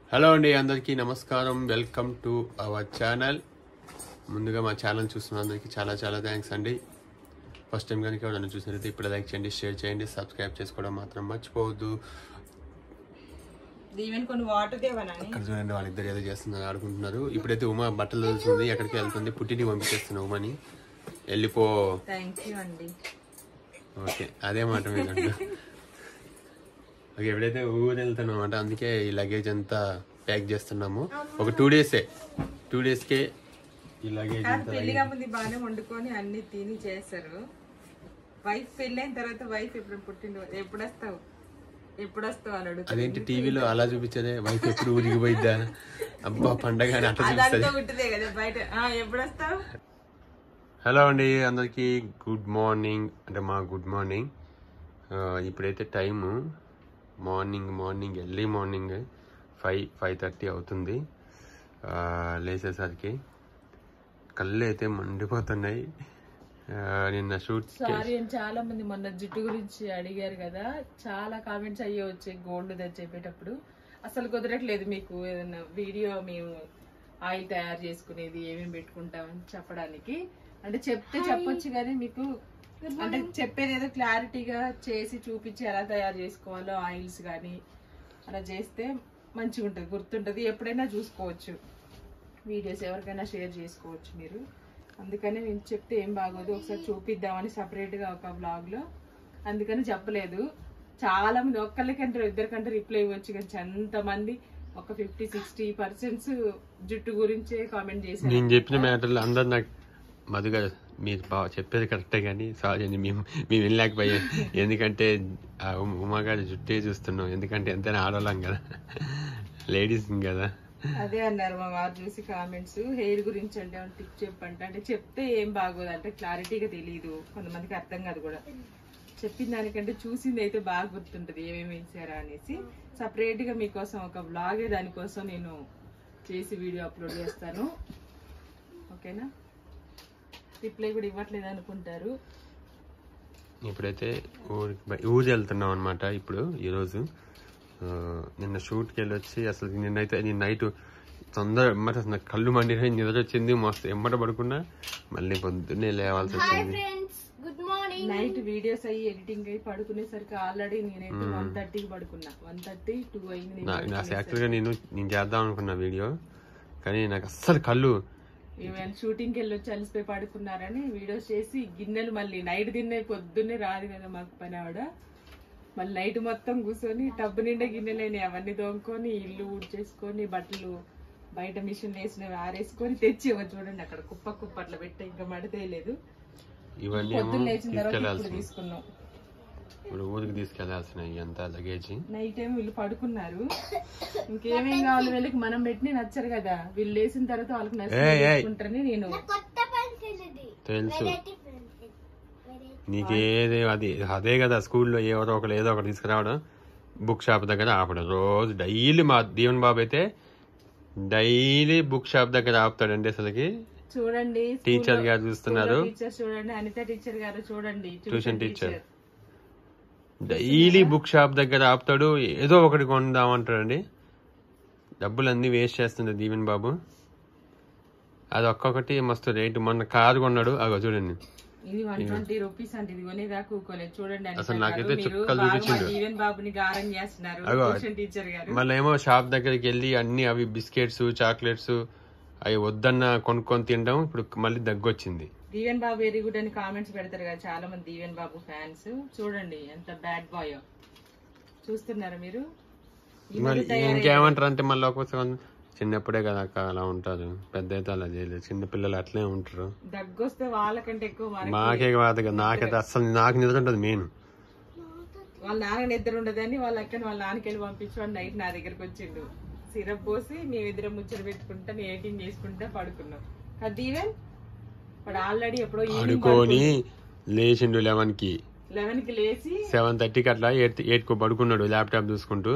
Hello అండి అందరికీ నమస్కారం వెల్కమ్ టు అవర్ ఛానల్ ముందుగా మా ఛానల్ చూస్తున్న అందరికీ చాలా చాలా థ్యాంక్స్ అండి ఫస్ట్ టైం కనుక ఎవరైనా చూసినట్లయితే ఇప్పుడు లైక్ చేయండి షేర్ చేయండి సబ్స్క్రైబ్ చేసుకోవడం మాత్రం మర్చిపోవద్దు దీవెన్ కొన్ని వాటర్ దేవనని అక్కడ చూడండి వాళ్ళిద్దరు ఏదో చేస్తున్నారు ఆడుకుంటున్నారు ఇప్పుడైతే ఉమా బట్టలు వెళ్తుంది ఎక్కడికి వెళ్తుంది పుట్టింటికి పంపించేస్తున్నా ఉమాని వెళ్ళిపో థ్యాంక్ యూ అండి ఓకే అదే మాట మీద ఓకే ఎప్పుడైతే ఊరు వెళ్తున్నాం అనమాట అందుకే ఈ లగేజ్ అంతా ప్యాక్ చేస్తున్నాము ఒక టూ డేసే టూ డేస్కే ఈ లగేజ్ కాదు అంతా పెళ్లిగా ముందు బాగానే వండుకొని అన్ని తిని చేస్తారు వైఫ్ పెళ్ళైన తర్వాత వైఫ్ ఎప్పుడు పుట్టిండు ఎప్పుడు వస్తావు ఎప్పుడు వస్తావు అని అడుగుతారు అదేంటి టీవీలో అలా చూపించదే వైఫ్ ఎప్పుడు ఊరికి పోయిద్దా అబ్బా పండగ అని అట్లా చూపిస్తుంది అదంతా ఉంటుందే కదా బయట ఆ, ఎప్పుడు వస్తావు హలో అండి అందరికీ గుడ్ మార్నింగ్ అంటే మా గుడ్ మార్నింగ్ ఆ, ఇప్పుడైతే time morning morning early morning five five thirty అవుతుంది ఆ, లేచేసరికి కళ్ళు అయితే మండిపోతున్నాయి ఆ, నిన్న షూట్ సారీ అని చాలా మంది మొన్న జుట్టు గురించి అడిగారు కదా చాలా కామెంట్స్ అయ్యే వచ్చాయి గోల్డ్ తెచ్చేపేటప్పుడు అసలు కుదరట్లేదు మీకు ఏదైనా వీడియో మేము ఆయిల్ తయారు చేసుకునేది ఏమేమి పెట్టుకుంటామని చెప్పడానికి అంటే చెప్తే చెప్పొచ్చు కానీ మీకు అంటే చెప్పేది ఏదో క్లారిటీగా చేసి చూపించి ఎలా తయారు చేసుకోవాలో ఆయిల్స్ కానీ అలా చేస్తే మంచిగా ఉంటుంది గుర్తుంటుంది ఎప్పుడైనా చూసుకోవచ్చు వీడియోస్ ఎవరికైనా షేర్ చేసుకోవచ్చు మీరు అందుకని నేను చెప్తే ఏం బాగోదు ఒకసారి చూపిద్దామని separate గా ఒక vlog లో అందుకని చెప్పలేదు చాలా మంది ఒక్కరికంటే ఇద్దరికంటే రిప్లై ఇవ్వచ్చు కానీ ఎంతమంది ఒక ఫిఫ్టీ సిక్స్టీ పర్సెంట్స్ జుట్టు గురించే కామెంట్ చేశారు నేను చెప్పిన మ్యాటర్లు అందరు నాకు మధుగా మీరు బాగా చెప్పేది కరెక్టే కానీ సారీ అండి మేము మేము వెళ్ళలేకపోయాం ఎందుకంటే ఆ ఉమ- ఉమాగారి జుట్టే చూస్తున్నాం ఎందుకంటే ఎంతైనా ఆడవాళ్ళం కదా లేడీస్ కదా అదే అన్నారు మా వారు చూసి కామెంట్స్ హెయిర్ గురించి అంటే టిప్ చెప్పంటే అంటే చెప్తే ఏం బాగోదు అంటే క్లారిటీగా తెలియదు కొంతమందికి అర్థం కాదు కూడా చెప్పిన దానికంటే చూసింది అయితే బాగా గుర్తుంటది ఏమేమి వేసారా అనేసి సపరేట్ గా మీకోసం ఒక బ్లాగే దానికోసం నేను చేసి వీడియో అప్లోడ్ చేస్తాను ఓకేనా రిప్లై కూడా ఇవ్వట్లేదు అనుకుంటారు ఇప్పుడైతే ఊరికి బయ- ఊరు వెళ్తున్నాం అనమాట ఇప్పుడు ఈరోజు ఆ, నిన్న షూట్కి వెళ్ళి వచ్చి అసలు నిన్నైతే నేను నైట్ తొందర ఎమ్మట అసలు నాకు కళ్ళు మండినాయి నిద్ర వచ్చింది మస్తు ఎమ్మట పడుకున్నా మళ్ళీ పొద్దున్నే లేవాల్సి వచ్చింది నైట్ వీడియోస్ అయ్యి ఎడిటింగ్ అయ్యి పడుకునేసరికి ఆల్రెడీ నేనైతే వన్ థర్టీకి పడుకున్నా వన్ థర్టీ టూ అయింది నేను నా- నా యాక్చువల్గా నేను నేను చేద్దాం అనుకున్న వీడియో కానీ నాకు అస్సలు కళ్ళు ఈవెన్ షూటింగ్ కి వెళ్ళి వచ్చి అలసిపోయి పడుకున్నారని వీడియోస్ చేసి గిన్నెలు మళ్ళీ నైట్ తిన్నే పొద్దున్నే రాదు కదా మాకు పని ఆవిడ మళ్ళీ నైట్ మొత్తం కూర్చొని టబ్బు నిండా గిన్నెలు అయినాయి అవన్నీ తోముకొని ఇల్లు ఊడ్చేసుకొని బట్టలు బయట మిషన్ వేసినవి ఆరేసుకొని తెచ్చి ఇవ్వ చూడండి అక్కడ కుప్ప కుప్ప అట్లా పెట్టి ఇంకా మడితే లేదు ఇవన్నీ ఏమో పొద్దున్న లేచిన తర్వాత ఇప్పుడు తీసుకెళ్లాల్సింది తీసుకున్నాం ఇప్పుడు ఊరికి తీసుకెళ్లాల్సిన అంతా లగేజ్ నైట్ ఏమో వీళ్ళు పడుకున్నారు ఇంకేమేం కావాలి వీళ్ళకి మనం పెట్టిన నచ్చరు కదా వీళ్ళు లేచిన తర్వాత వాళ్ళకి ఏయ్, ఏయ్. నచ్చుకుంటారని నేను తెలుసు నీకేది అది అదే కదా స్కూల్లో ఎవరో ఒకరు ఏదో ఒకటి తీసుకురావడం బుక్ షాప్ దగ్గర ఆపడం రోజు డైలీ మా దీవెన్ బాబు అయితే డైలీ బుక్ షాప్ దగ్గర ఆపుతాడండి అసలుకి చూడండి టీచర్ గారు చూస్తున్నారు టీచర్ చూడండి అనిత టీచర్ గారు చూడండి tuition teacher daily book shop దగ్గర ఆపుతాడు ఏదో ఒకటి కొందామంటాడండి డబ్బులు అన్ని వేస్ట్ చేస్తుంది దీవెన్ బాబు అది ఒక్కొక్కటి మస్తు రేటు మొన్న కారు కొన్నాడు అగో చూడండి ఇది వన్ ట్వంటీ రూపీస్ అంటే ఇది కొనేదాకా కూకోలేదు చూడండి అనిత అసలు గారు, నాకైతే మీరు చుక్కలు బాగా మా చూపించిండు. జీవన్ బాబుని గారం చేస్తున్నారు అగో. ట్యూషన్ టీచర్ గారు మళ్ళీ ఏమో షాప్ దగ్గరికి వెళ్ళి అన్ని అవి బిస్కెట్స్ చాక్లెట్స్ అవి వద్దన్న కొనుక్కొని తినడం ఇప్పుడు మళ్ళీ దగ్గొచ్చింది దీవెన్ బాబు వెరీ గుడ్ అని కామెంట్స్ పెడతారు కదా చాలా మంది దీవెన్ బాబు ఫ్యాన్స్ చూడండి ఎంత బ్యాడ్ బాయ్ చూస్తున్నారా మీరు ఈ మళ్ళీ మధ్య తయారయ్యారు. ఇంకేమంటారు అంటే మళ్ళీ ఒక్కొక్కసారి చిన్నప్పుడే కదా అక్క అలా ఉంటారు పెద్ద అయితే అలా చేయలేదు చిన్న పిల్లలు అట్లే ఉంటారు దగ్గొస్తే వాళ్ళకంటే ఎక్కువ మనకి మాకే కాదు కదా నాకైతే అసలు నాకు నిద్ర ఉంటుంది మెయిన్ వాళ్ళ నాన్న నిద్ర ఉండదని వాళ్ళ అక్కని వాళ్ళ నాన్నకి వెళ్ళి పంపించుకొని నైట్ నా దగ్గరకు వచ్చిండు సిరప్ పోసి మేమిద్దరం ముచ్చట పెట్టుకుంటా ఎయిటింగ్ చేసుకుంటా పడుకున్నాం కదా దీవెన్ వాడు ఆల్రెడీ ఎప్పుడో ఆడుకొని లేచిండు లెవెన్ కి లెవెన్ కి లేచి సెవెన్ థర్టీకి అట్లా ఎయిట్ ఎయిట్ కు పడుకున్నాడు ల్యాప్టాప్ చూసుకుంటూ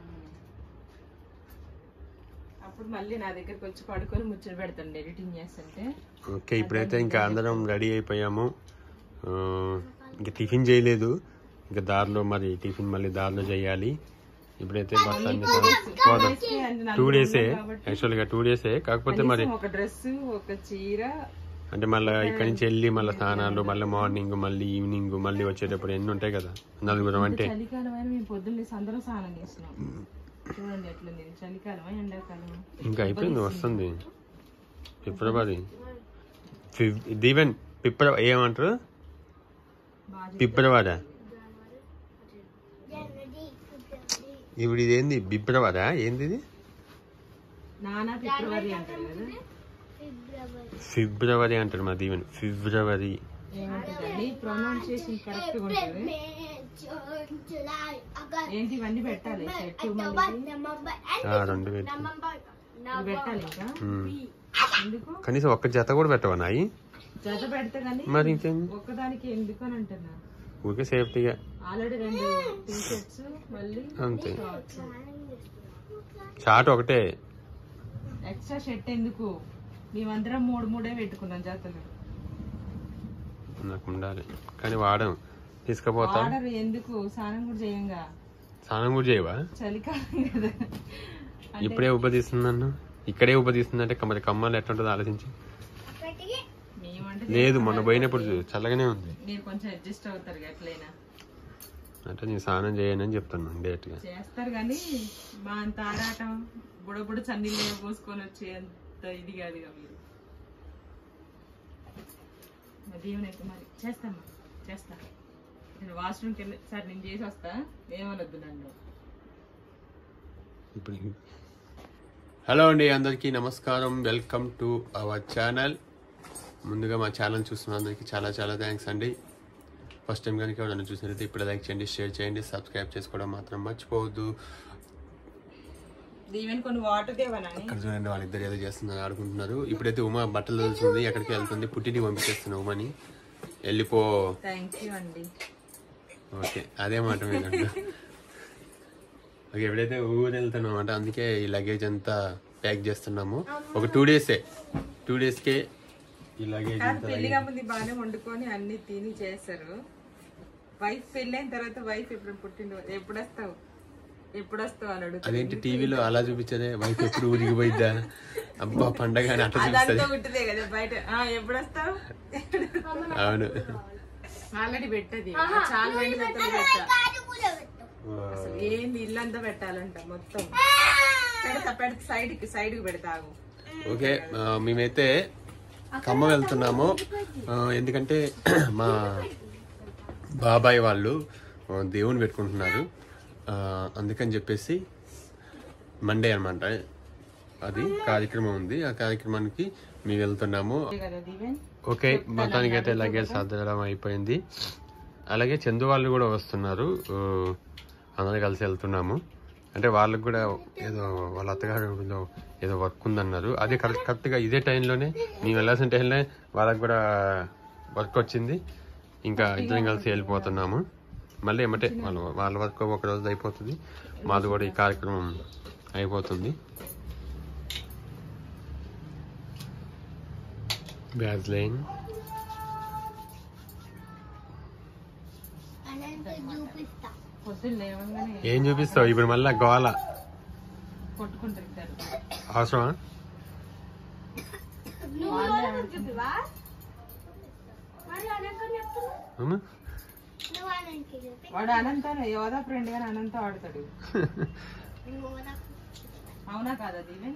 అప్పుడు మళ్ళీ నా దగ్గరకు వచ్చి పడుకొని ముచ్చట పెడతాండి ఎడిటింగ్ చేస్తుంటే ఓకే ఇప్పుడైతే ఇంకా అందరం రెడీ అయిపోయాము ఆ, ఇంకా టిఫిన్ చేయలేదు ఇంకా దారిలో మరి టిఫిన్ మళ్ళీ దారిలో చేయాలి ఇప్పుడైతే బస్ అన్ని పోదాం టూ డేసే యాక్చువల్గా టూ డేసే కాకపోతే మరి కనీసం ఒక డ్రెస్ ఒక చీర అంటే మళ్ళీ ఇక్కడి నుంచి వెళ్ళి మళ్ళీ స్నానాలు మళ్ళీ మార్నింగ్ మళ్ళీ ఈవినింగ్ మళ్ళీ వచ్చేటప్పుడు ఎన్ని ఉంటాయి కదా నలుగురం అంటే చలికాలం అయినా మేము పొద్దున్న లేసి అందరం స్నానం చేస్తున్నాం చూడండి ఎట్లుంది ఇది చలికాలమా ఎండాకాలమా ఇంకా అయిపోయింది వస్తుంది ఫిబ్రవరి ఫిబ్- దీవెన్ పిప్ర ఏమంటారు బాగా ఫిబ్రవరి ఇప్పుడు ఇది ఏంది బిబ్రవరా ఏంది ఇది నానా ఫిబ్రవరి అంటారు కదా ఫిబ్రవరి అంటారు మా దీవెన్ ఫిబ్రవరి ఏమంటుందండి ప్రొనౌన్సియేషన్ కరెక్ట్ గా ఉంటుంది ఏంటి ఇవన్నీ పెట్టాలి చెట్టు మళ్ళీ ఆ, రెండు పెట్టి ఇవి పెట్టాలి ఇంకా ఉమ్. ఎందుకు కనీసం ఒక్క జత కూడా పెట్టవా నాయి జత పెడితే కానీ మరి ఇంకేంది ఒక్కదానికి ఎందుకు అని అంటున్నా ఊరికే సేఫ్టీగా ఆల్రెడీ రెండు టీ షర్ట్స్ మళ్ళీ అంతే షార్ట్స్ షార్ట్ ఒకటే ఎక్స్ట్రా షర్ట్ ఎందుకు మేమందరం మూడు మూడే పెట్టుకున్నాం జతలు నాకు ఉండాలి కానీ వాడం తీసుకుపోతాం ఆర్డర్ ఎందుకు స్నానం కూడా చేయంగా స్నానం కూడా చేయవా చలికాలం కదా ఇప్పుడే ఉబ్బదీస్తుంది నన్ను ఇక్కడే ఉబ్బదీస్తుందంటే మరి కమ్మలు ఎట్లుంటుందో ఆలోచించి మేమంటే లేదు మొన్న పోయినప్పుడు చూ- చల్లగానే ఉంది మీరు కొంచెం అడ్జస్ట్ అవుతారు ఎట్లయినా అంటే నేను స్నానం చేయనని చెప్తున్నాను డైరెక్ట్ గా చేస్తారు కానీ మా అంత ఆరాటం బుడబుడ చన్నీళ్ళు పోసుకొని వచ్చే అంత ఇది కాదుగా మీరు మరి దేవునైతే మరి చేస్తామా చేస్తా నేను వాష్రూమ్కి వెళ్ళి సార్ నేను చేసి వస్తా ఏమనొద్దు నన్ను ఇప్పుడు హలో అండి అందరికీ నమస్కారం వెల్కమ్ టు అవర్ ఛానల్ ముందుగా మా ఛానల్ చూస్తున్న అందరికీ చాలా చాలా థ్యాంక్స్ అండి ఫస్ట్ టైం కనుక ఎవరైనా చూసినట్లయితే ఇప్పుడు లైక్ చేయండి షేర్ చేయండి సబ్స్క్రైబ్ చేసుకోవడం మాత్రం మర్చిపోవద్దు దీవెని కొన్ని వాటర్ దేవనా ఇక్కడ చూడండి వాళ్ళిద్దరు ఏదో చేస్తున్నారు ఆడుకుంటున్నారు ఇప్పుడైతే ఉమా బట్టలు తెలుస్తుంది ఎక్కడికి వెళ్తుంది పుట్టింటికి పంపించేస్తున్నా ఉమని వెళ్ళిపో థ్యాంక్ యూ అండి ఓకే అదే మాట మీద ఓకే ఎప్పుడైతే ఊరు వెళ్తున్నాం అనమాట అందుకే ఈ లగేజ్ అంతా ప్యాక్ చేస్తున్నాము ఒక టూ డేసే టూ డేస్కే ఈ లగేజ్ కాదు అంతా పెళ్లిగా ముందు బాగానే వండుకొని అన్ని తిని చేస్తారు వైఫ్ పెళ్ళైన తర్వాత వైఫ్ ఎప్పుడు పుట్టిండు ఎప్పుడు వస్తావు ఎప్పుడు వస్తావు అని అడుగుతారు అదేంటి టీవీలో అలా చూపించదే వైఫ్ ఎప్పుడు ఊరికి పోయిద్దా అబ్బా పండగ అని అట్లా అదంతా చూపిస్తుంది ఉంటుందే కదా బయట ఆ, ఎప్పుడు వస్తావు అవును ఆల్రెడీ పెట్టది చాలా వెండి మెత్తలు పెట్టా అసలు ఏంది ఇల్లంతా పెట్టాలంట మొత్తం పెడతా పెడతా సైడ్ కి సైడ్ కి పెడతాగు ఓకే ఆ, మేమైతే ఖమ్మం వెళ్తున్నాము ఆ, ఎందుకంటే మా బాబాయ్ వాళ్ళు ఆ, దేవుని పెట్టుకుంటున్నారు ఆ, అందుకని చెప్పేసి మండే అన్నమాట అది కార్యక్రమం ఉంది ఆ కార్యక్రమానికి మేము వెళ్తున్నాము కదా దీవెన్ ఓకే మొత్తానికి అయితే లగేజ్ సర్దడం అయిపోయింది అలాగే చందు వాళ్ళు కూడా వస్తున్నారు ఊ, అందరం కలిసి వెళ్తున్నాము అంటే వాళ్ళకి కూడా ఏదో వాళ్ళ అత్తగారు ఏదో ఏదో వర్క్ ఉందన్నారు అదే కరెక్ట్ కరెక్ట్గా ఇదే టైంలోనే మేము వెళ్ళాల్సిన టైంలో వాళ్ళకి కూడా వర్క్ వచ్చింది ఇంకా ఇద్దరం కలిసి వెళ్ళిపోతున్నాము మళ్ళీ ఏమంటే వాళ్ళ వాళ్ళ వర్క్ ఒక రోజు అయిపోతుంది మాది కూడా ఈ కార్యక్రమం అయిపోతుంది బ్యాజ్లైన్ పొద్దున్న లేవగానే ఏం చూపిస్తావు ఇప్పుడు మళ్ళా గోల కొట్టుకుంటారు ఇద్దరు అవసరమా అవునా? వాడు అనంత యోధా ఫ్రెండ్ గాని అనంత ఆడతాడు అవునా కాదా దీవెన్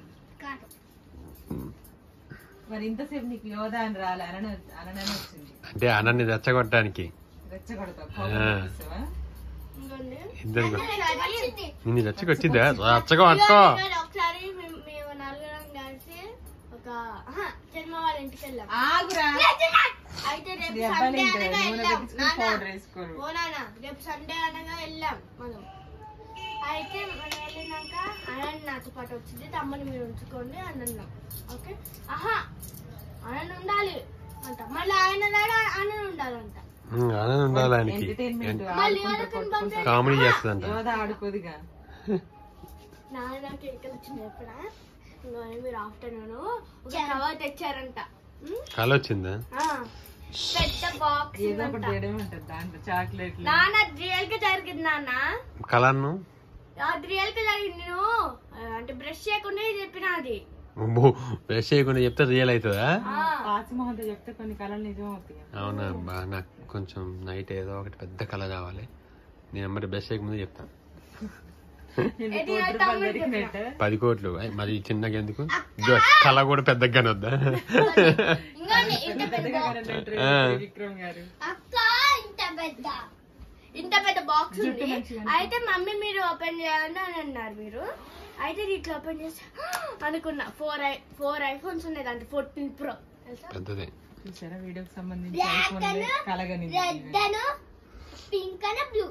మరి ఇంతసేపు నీకు యోధా అని రాలే అనన అననని వచ్చింది అంటే అన్నన్ని రెచ్చగొట్టడానికి రెచ్చగొడతావు ఆ. కోపం తెప్పిస్తావా? ఇద్దరు కూడా. నిన్ను రెచ్చగొట్టిద్దా రెచ్చగొట్టుకో ఒకసారి మేము మేము నలుగురం కలిసి ఒక ఆహా, జన్మ వాళ్ళ ఇంటికి వెళ్ళాం ఆగురా అయితే రేపు ఈ అబ్బాయిలు సండే ఇంకా అనగా నూనె వెళ్ళాం తెప్పించుకుని నాన్న, పౌడర్ వేసుకోరు ఓ నాన్న రేపు సండే అనగా వెళ్ళాం మనం అయితే మనం వెళ్ళినాక అనంత్ నాతో పాటు వచ్చింది తమ్ముని మీరు ఉంచుకోండి అని అన్నాం ఓకే ఆహా అనంత్ ఉండాలి అంట మళ్ళీ ఆయన రాడు అనంత్ ఉండాలంట ఉమ్, ఆనందం ఉండాలి ఆయనకి ఎంటర్టైన్మెంట్ మళ్ళీ వాళ్ళకి పంపి- కామెడీ చేస్తుందంట యోధా ఆడుకోదుగా నాన్న నాకు ఎక్కడ వచ్చింది ఎప్పుడా ఇంకోని మీరు ఆఫ్టర్నూన్ ఒక కవర్ తెచ్చారంట ఉమ్, కళ వచ్చిందా ఆ, పెద్ద బాక్స్ ఏదో ఒకటి చేయడం ఉంటుంది దాంట్లో చాక్లెట్లు నాన్న రియల్ గా జరిగింది నాన్న కళను అది రియల్ కలర్ నేను ఆ, అంటే బ్రష్ చేయకుండా చెప్పిన అది అబ్బో బ్రష్ చేయకుండా చెప్తే రియల్ అవుతుందా పాసిమోహంతో చెప్తే కొన్ని కళలు నిజం అవుతాయి అవునా బా నాకు కొంచెం నైట్ ఏదో ఒకటి పెద్ద కళ కావాలి నేను మరి బ్రష్ చేయకముందే చెప్తాను ఎన్ని ఇది కోట్ల అయితే రూపాయలు అమ్ముడు దొరికినట్టు పది కోట్లు ఐ, మరి చిన్నగా ఎందుకు ఇదిగో, కళ కూడా పెద్దగానే వద్దా ఇంకా ఇంత పెద్ద పెద్దగా కరెంట్ ఆ. విక్రమ్ గారు అక్క ఇంత పెద్ద ఇంత పెద్ద బాక్స్ ఉంది అయితే మమ్మీ మీరు ఓపెన్ చేయాలని అని అన్నారు మీరు అయితే ఇట్లా ఓపెన్ చేసి అనుకున్నా ఫోర్ ఐ ఫోర్ ఐఫోన్స్ ఉన్నాయి దాంట్లో ఫోర్టీన్ ప్రో తెలుసా పెద్దదే చూసారా వీడియోకి సంబంధించి ఐఫోన్ కలగని red pink and blue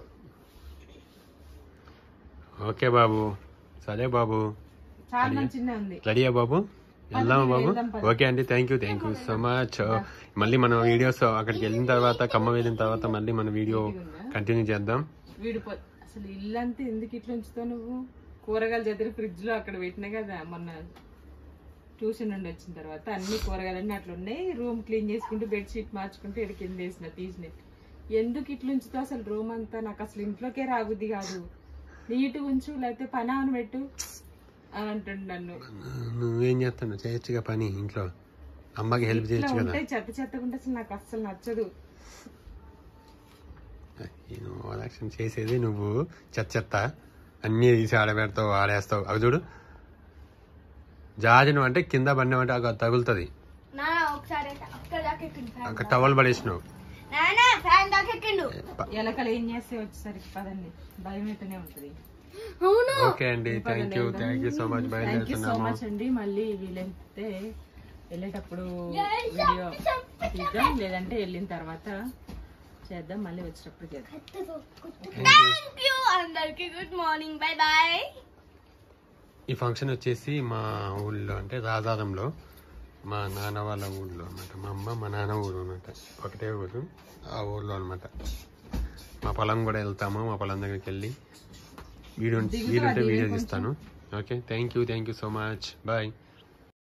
okay బాబు సరే బాబు చాలా మంచి ఉంది రెడీయా బాబు వెళ్దామా బాబు వెళ్దాం, పద. ఓకే అండి thank you thank you so much మళ్ళీ మన వీడియోస్ అక్కడికి వెళ్ళిన తర్వాత ఖమ్మం వెళ్ళిన తర్వాత మళ్ళీ మన వీడియో కంటిన్యూ చేద్దాం వీడిపో అసలు ఇల్లంతా ఎందుకు ఇట్లా ఉంచుతావు నువ్వు కూరగాయలు చదివి ఫ్రిడ్జ్ లో అక్కడ పెట్టినా కదా మొన్న ట్యూషన్ నుండి వచ్చిన తర్వాత అన్ని కూరగాయలన్నీ అట్లా ఉన్నాయి రూమ్ క్లీన్ చేసుకుంటూ బెడ్షీట్ మార్చుకుంటూ ఇక్కడ కింద వేసిన తీసిన ఎందుకు ఇట్లా ఉంచుతావు అసలు రూమ్ అంతా నాకు అసలు ఇంట్లోకే రాబుద్ది కాదు నీట్గా ఉంచు లేకపోతే పని ఆన్ పెట్టు అని అంటుండు నన్ను నువ్వేం చేస్తాను చేయొచ్చుగా పని ఇంట్లో అమ్మకి హెల్ప్ ఇట్లా చేయొచ్చు కదా ఉంటే చెత్త చెత్తగా ఉంటే అసలు నాకు అస్సలు నచ్చదు యాక్షన్ చేసేది నువ్వు చెత్త చెత్త అన్నీ తీసి ఆడబెడతావు ఆడేస్తావు అవి చూడు జాజను అంటే కింద బండి అవి తగులుతుంది నా ఒకసారి అయితే అక్కడ దాకా ఎక్కిండు ఫ్యాన్ అక్కడ టవల్ పడేసినావు నానా ఫ్యాన్ దాకా ఎక్కిండు ఎలకలు ఏం చేస్తే వచ్చేసరికి పదండి భయం అయితేనే ఉంటది అవును ఓకే అండి thank you thank you so much thank you so బయలుదేరుతున్నాము మచ్ అండి మళ్ళీ వీలైతే వెళ్ళేటప్పుడు వీడియో తీద్దాం లేదంటే వెళ్ళిన తర్వాత చేద్దాం మళ్ళీ వచ్చేటప్పుడు చేద్దాం థ్యాంక్ యూ అందరికి గుడ్ మార్నింగ్ బై బాయ్ ఈ ఫంక్షన్ వచ్చేసి మా ఊళ్ళో అంటే రాజారంలో మా నాన్న వాళ్ళ ఊళ్ళో అనమాట మా అమ్మ మా నాన్న ఊరు అనమాట ఒకటే ఊరు ఆ ఊళ్ళో అనమాట మా పొలం కూడా వెళ్తాము మా పొలం దగ్గరికి వెళ్ళి వీడియో వీడియో ఉంటే వీడియో తీస్తాను okay thank you thank you so much bye